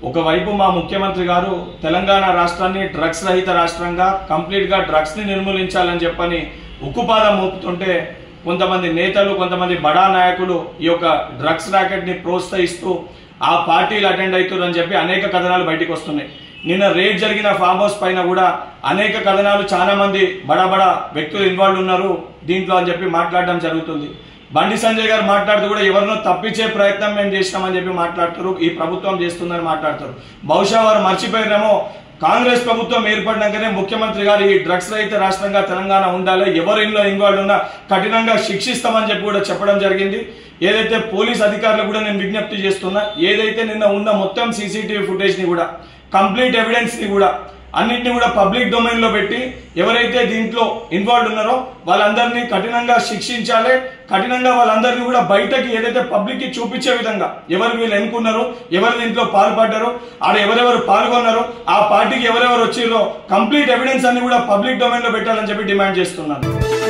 ఒకవైపు మా ముఖ్యమంత్రి గారు తెలంగాణ రాష్ట్రాన్ని డ్రగ్స్ రహిత రాష్ట్రంగా కంప్లీట్గా డ్రగ్స్ని నిర్మూలించాలని చెప్పని ఉక్కుపాదం మోపుతుంటే కొంతమంది నేతలు కొంతమంది బడా నాయకులు ఈ యొక్క డ్రగ్స్ ర్యాకెట్ని ప్రోత్సహిస్తూ ఆ పార్టీలు అటెండ్ అవుతారని చెప్పి అనేక కథనాలు బయటకు వస్తున్నాయి నిన్న రేట్ జరిగిన ఫామ్ హౌస్ పైన కూడా అనేక కథనాలు చాలా మంది బడా బడా వ్యక్తులు ఇన్వాల్వ్ ఉన్నారు దీంట్లో అని చెప్పి మాట్లాడడం జరుగుతుంది బండి సంజయ్ గారు మాట్లాడుతూ కూడా ఎవరినో తప్పించే ప్రయత్నం మేము చేసినామని చెప్పి మాట్లాడుతారు ఈ ప్రభుత్వం చేస్తుందని మాట్లాడతారు బహుశా వారు మర్చిపోయారేమో కాంగ్రెస్ ప్రభుత్వం ఏర్పడినాకనే ముఖ్యమంత్రి గారు ఈ డ్రగ్స్ రహిత రాష్ట్రంగా తెలంగాణ ఉండాలి ఎవరు ఇంట్లో ఇన్వాల్వ్ ఉన్నా కఠినంగా శిక్షిస్తామని చెప్పి కూడా చెప్పడం జరిగింది ఏదైతే పోలీస్ అధికారులు కూడా నేను విజ్ఞప్తి చేస్తున్నా ఏదైతే నిన్న ఉన్న మొత్తం సీసీటీవీ ఫుటేజ్ ని కూడా కంప్లీట్ ఎవిడెన్స్ ని కూడా అన్నింటినీ కూడా పబ్లిక్ డొమైన్ లో పెట్టి ఎవరైతే దీంట్లో ఇన్వాల్వ్ ఉన్నారో వాళ్ళందరినీ కఠినంగా శిక్షించాలి కఠినంగా వాళ్ళందరినీ కూడా బయటకి ఏదైతే పబ్లిక్ కి చూపించే విధంగా ఎవరు వీళ్ళు ఎన్నుకున్నారో ఎవరు దీంట్లో పాల్పడ్డారో ఆడ ఎవరెవరు పాల్గొన్నారో ఆ పార్టీకి ఎవరెవరు వచ్చిరో కంప్లీట్ ఎవిడెన్స్ అన్ని కూడా పబ్లిక్ డొమైన్ లో పెట్టాలని చెప్పి డిమాండ్ చేస్తున్నాను